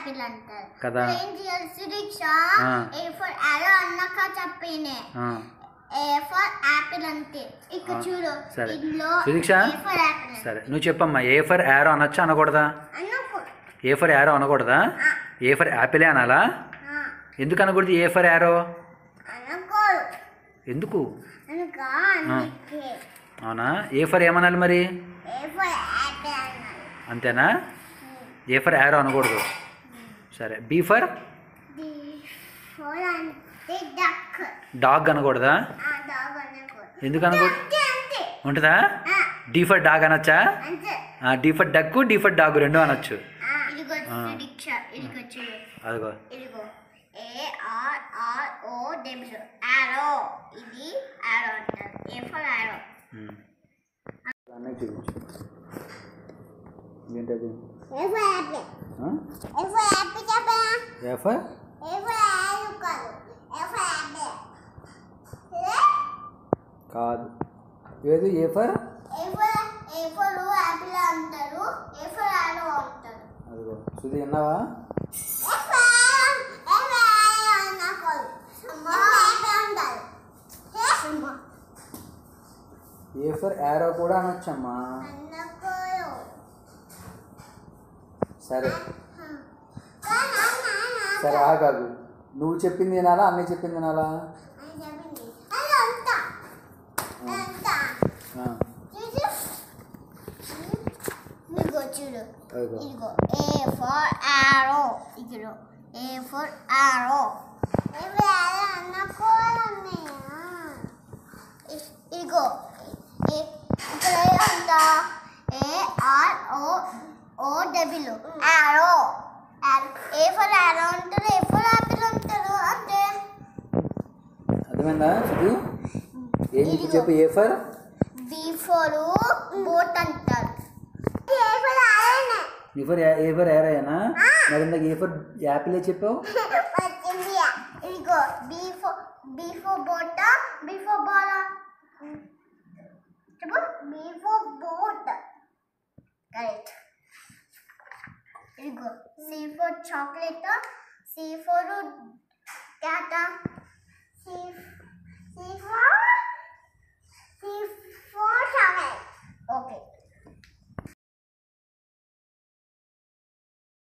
Apple అంటారు కదా ఏం చేయాలి సుదీక్ష ఆ. ఏ ఫర్ యారో అన్నాక చెప్పినే ఆ, ఏ ఫర్ యాపిల్ అంతే ఇక ఆ, చూడు సరే. ఇందులో సుదీక్ష? ఏ ఫర్ యాపిల్ సరే నువ్వు చెప్పమ్మా ఏ ఫర్ యారో అనొచ్చా అనకూడదా అన్నకు ఏ ఫర్ యారో అనకూడదా ఏ ఫర్ యాపిలే అనాలా ఎందుకు అనకూడదు ఏ ఫర్ యారో అనుకోరు ఎందుకు అనుక అందుకే అవునా ఏ ఫర్ ఏమనాలి మరి ఏ ఫర్ యాపిల్ అన్నారు అంతేనా ఏ ఫర్ యారో అనకూడదు సరే బీ ఫర్ ది ఫోర్ అంటే డక్ డాగ్ అనకూడదా ఆ డాగ్ అనుకోరు ఎందుకు అనకూడదు అంతే అంతే ఉంటుందా ఆ, డీ ఫర్ డాగ్ అనొచ్చా అంతే D for duck D for dog రెండు అనొచ్చు ఆ, ఇదిగో ఆ. సుదీక్ష ఇదిగో చూడు అదిగో ఇదిగో A R R O W arrow ఇది ఆరో అంటారు ఏ ఫర్ ఆరో ఉమ్. అన్నయ్య చూపించు ఏంటది ఏ ఫర్ యాపిల్ ఆ? ఏ ఫర్ యాపిల్ చెప్పా ఏ ఫర్ ఏ ఫర్ ఆరో కాదు ఏ ఫర్ యాపిల్ కాదు ఏది A for A for A for apple అంటారు ఏ ఫర్ ఆరో అంటారు అదిగో సుధి విన్నావా ఏ ఫర్ ఏ ఫర్ ఆరో అన్నకోరు సమ్మా యాపిల్ అంటారు సమ్మా ఏ ఫర్ యారో కూడా అనొచ్చమ్మా అన్నకోరు సరే కానా సరే ఆగాగు నువ్వు చెప్పింది వినాలా అన్నయ్య చెప్పింది వినాలా అని చెప్పింది అది అంతా అంతా ఆ, చూడు ఇదిగో చూడు అదిగో ఇదిగో ఏ ఫర్ ఆరో ఇదిగో ఏ ఫర్ ఆరో ఏ ఫర్ ఆరో అన్న కోలన్నయ్య ఇదిగో ఏ- ఇక్కడ ఏమంట ఏ ఆర్ ఓ ఓ డబ్ల్యూ ఆరో ఏ ఫర్ ఆరో అంటారు ఏ ఫర్ ఆపిల్ అంటారు అంతే అర్థమైందా సుధి ఏం చెప్పి చెప్పు A for B for boat అంటారు ఏ ఫర్ ఆరోనే ఈ ఫర్ ఏ ఫర్ యారేనా మరి ఇందాక ఏ ఫర్ యాపిలే చెప్పావు వచ్చింది ఇదిగో B for B for boat B for ball చెప్పు బీ ఫర్ బోట్ కరెక్ట్ ఇదిగో C for chocolate C for cat